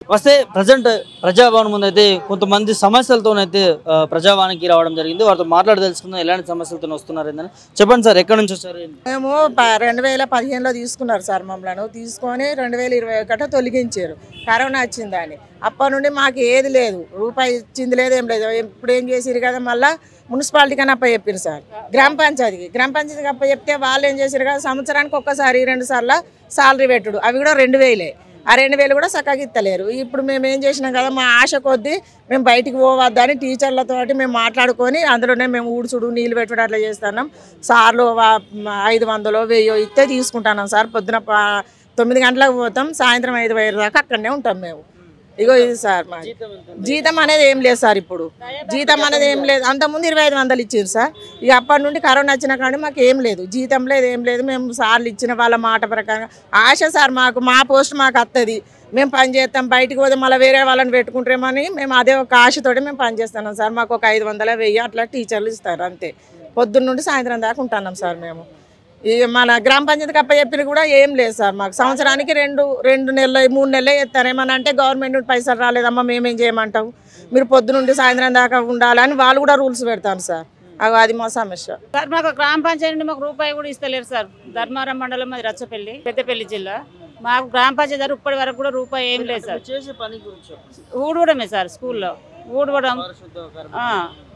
వస్తే ప్రజెంట్ ప్రజాభవన్ ముందు అయితే కొంతమంది సమస్యలతోనైతే ఆ, ప్రజాభవన్కి రావడం జరిగింది వారితో మాట్లాడి తెలుసుకుందాం ఎలాంటి సమస్యలతో వస్తున్నారు ఏందని చెప్పండి సార్ ఎక్కడి నుంచి వచ్చారు ఏంది? మేము ప- రెండు వేల పదిహేనులో తీసుకున్నారు సార్ మమ్మల్ని తీసుకొని రెండు వేల ఇరవై ఒకట తొలగించారు కరోనా వచ్చిందని అప్పటి నుండి మాకు ఏది లేదు రూపాయి ఇచ్చింది లేదు ఏం లేదు ఇప్పుడు ఏం చేసిరు కదా మళ్ళీ మున్సిపాలిటీకి అని అప్ప చెప్పారు సార్ గ్రామ పంచాయతీకి గ్రామ పంచాయతీకి అప్ప చెప్తే వాళ్ళు ఏం చేశారు కదా సంవత్సరానికి ఒక్కసారి రెండు సార్లు సాలరీ పెట్టుడు అవి కూడా రెండు వేలే ఆ రెండు వేలు కూడా చక్కగా ఇస్తలేరు ఇప్పుడు మేము ఏం చేసినాం కదా మా ఆశ కొద్దీ మేము బయటికి పోవద్దని టీచర్లతోటి మేము మాట్లాడుకొని అందులోనే మేము ఊడ్చుడు నీళ్ళు పెట్టుడు అట్లా చేస్తున్నాం సార్లు వా- ఐదు వందలు వెయ్యో ఇస్తే తీసుకుంటున్నాం సార్ పొద్దున ప- తొమ్మిది గంటలకు పోతాం సాయంత్రం ఐదు ఐదు దాకా అక్కడనే ఉంటాం మేము ఇగో ఇది సార్ మా జీతం అనేది ఏం లేదు సార్ ఇప్పుడు జీతం అనేది ఏం లేదు అంతకుముందు ఇరవై ఐదు వందలు ఇచ్చారు సార్ ఇక అప్పటి నుండి కరోనా వచ్చిన కానీ మాకు ఏం లేదు జీతం లేదు ఏం లేదు మేము సార్లు ఇచ్చిన వాళ్ళ మాట ప్రకారం ఆశ సార్ మాకు మా పోస్ట్ మాకు వస్తుంది మేము పని చేస్తాం బయటికి పోతే మళ్ళీ వేరే వాళ్ళని పెట్టుకుంటామని మేము అదే ఒక ఆశతోటి మేము పని చేస్తున్నాం సార్ మాకు ఒక ఐదు వందల వెయ్యి అట్లా టీచర్లు ఇస్తారు అంతే పొద్దున్న నుండి సాయంత్రం దాకా ఉంటున్నాం సార్ మేము ఈ మన గ్రామ పంచాయతీకి అప్ప చెప్పిన కూడా ఏం లేదు సార్ మాకు సంవత్సరానికి రెండు రెండు నెలలు మూడు నెలలే ఇస్తారు ఏమన్నా అంటే గవర్నమెంట్ నుండి పైసలు రాలేదమ్మా మేమేం చేయమంటావు మీరు పొద్దు నుండి సాయంత్రం దాకా ఉండాలని వాళ్ళు కూడా రూల్స్ పెడతారు సార్ అగో అది మా సమస్య సార్ మాకు గ్రామ పంచాయతీ నుండి మాకు రూపాయి కూడా ఇస్తలేరు సార్ ధర్మారం మండలం మాది రచ్చపల్లి పెద్దపల్లి జిల్లా మాకు గ్రామ పంచాయతీ దగ్గర ఇప్పటి వరకు కూడా రూపాయి ఏం లేదు సార్ చేసే పని గురించి చెప్పండి. ఊడవడమే సార్ స్కూల్లో ఊడవడం పారిశుద్ధ కార్మికులు. ఆ,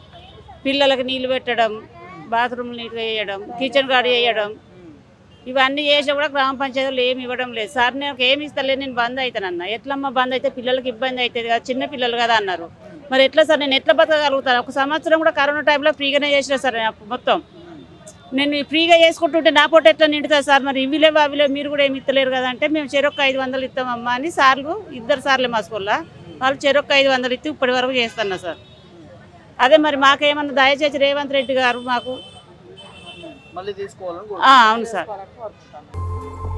పిల్లలకి నీళ్ళు పెట్టడం బాత్రూమ్ నీట్గా వేయడం కిచెన్ గార్డ్ వేయడం ఇవన్నీ చేసినా కూడా గ్రామ పంచాయతీలో ఏమి ఇవ్వడం లేదు సార్ నాకు ఏమి ఇస్తలేదు నేను బంద్ అవుతానన్న ఎట్లమ్మా బంద్ అయితే పిల్లలకి ఇబ్బంది అవుతుంది కదా చిన్న పిల్లలు కదా అన్నారు మరి ఎట్లా సార్ నేను ఎట్లా బతకగలుగుతాను ఒక సంవత్సరం కూడా కరోనా టైంలో ఫ్రీగానే చేసిన సార్ నేను అప్పుడు మొత్తం నేను ఫ్రీగా చేసుకుంటుంటే నా పూట ఎట్లా నిండుతుంది సార్ మరి ఇవి లేవు అవి లేవు మీరు కూడా ఏమి ఇస్తలేరు కదా అంటే మేము చెరొక్క ఐదు వందలు ఇస్తామమ్మా అని సార్లు ఇద్దరు సార్లే మా స్కూల్లో వాళ్ళు చెరొక్క ఐదు వందలు ఇస్తే ఇప్పటి వరకు చేస్తున్నా సార్ అదే మరి మాకేమన్నా దయచేసి రేవంత్ రెడ్డి గారు మాకు మళ్ళీ తీసుకోవాలని ఆ, అవును సార్